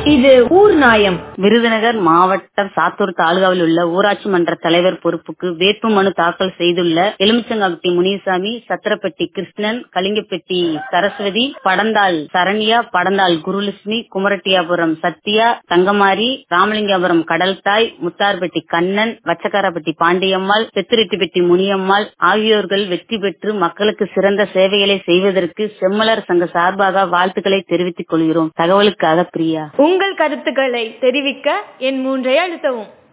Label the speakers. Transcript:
Speaker 1: இது ஊர் நாயம்
Speaker 2: விருதுநகர் மாவட்டம் சாத்தூர் தாலுகாவில் உள்ள ஊராட்சி மன்ற தலைவர் பொறுப்புக்கு வேட்புமனு தாக்கல் செய்துள்ள எலுமிச்சங்காப்பட்டி முனிசாமி சத்திரப்பட்டி கிருஷ்ணன் கலிங்கப்பட்டி சரஸ்வதி படந்தாள் சரண்யா படந்தாள் குருலட்சுமி குமரட்டியாபுரம் சத்யா தங்கமாரி ராமலிங்கபுரம் கடல்தாய் முத்தார்பட்டி கண்ணன் வச்சக்காரப்பட்டி பாண்டியம்மாள் செத்திரெட்டிப்பட்டி முனியம்மாள் ஆகியோர்கள் வெற்றி பெற்று மக்களுக்கு சிறந்த சேவைகளை செய்வதற்கு செம்மலர் சங்க சார்பாக வாழ்த்துக்களை தெரிவித்துக் கொள்கிறோம் தகவலுக்காக பிரியா
Speaker 1: உங்கள் கருத்துக்களை தெரிவிக்க என் மூன்றை அழுத்தவும்